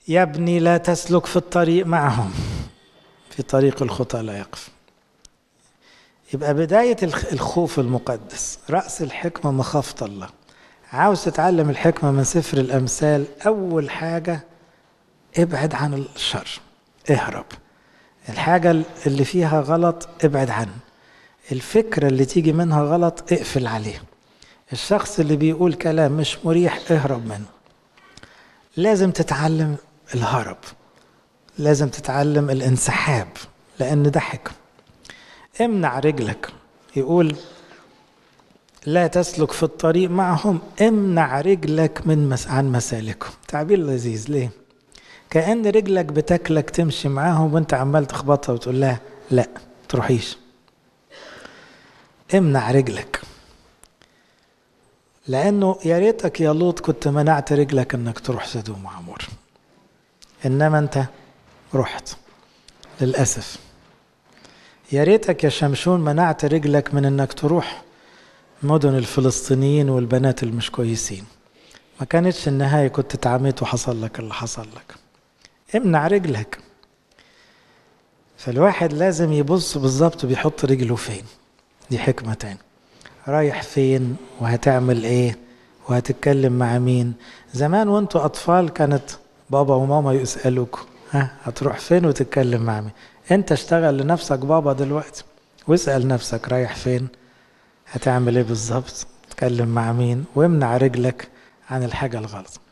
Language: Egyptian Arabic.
يا ابني لا تسلك في الطريق معهم في طريق الخطى لا يقف يبقى بداية الخوف المقدس رأس الحكمة مخافة الله عاوز تتعلم الحكمة من سفر الأمثال أول حاجة ابعد عن الشر اهرب الحاجة اللي فيها غلط ابعد عنه الفكرة اللي تيجي منها غلط اقفل عليه الشخص اللي بيقول كلام مش مريح اهرب منه لازم تتعلم الهرب لازم تتعلم الانسحاب لأن ده حكم امنع رجلك يقول لا تسلك في الطريق معهم امنع رجلك من مس... عن مسالكهم تعبير لذيذ ليه كأن رجلك بتاكلك تمشي معاهم وانت عمال تخبطها وتقول لها لا تروحيش امنع رجلك لانه يا ريتك يا لوط كنت منعت رجلك انك تروح سدوم وعمور انما انت رحت للاسف يا ريتك يا شمشون منعت رجلك من انك تروح مدن الفلسطينيين والبنات المش كويسين ما كانتش النهاية كنت اتعميت وحصل لك اللي حصل لك امنع رجلك فالواحد لازم يبص بالظبط بيحط رجله فين دي حكمة تاني رايح فين وهتعمل ايه وهتتكلم مع مين زمان وانتوا اطفال كانت بابا وماما يسألوك ها هتروح فين وتتكلم مع مين انت اشتغل لنفسك بابا دلوقتي واسأل نفسك رايح فين هتعمل ايه بالظبط تتكلم مع مين وامنع رجلك عن الحاجة الغلط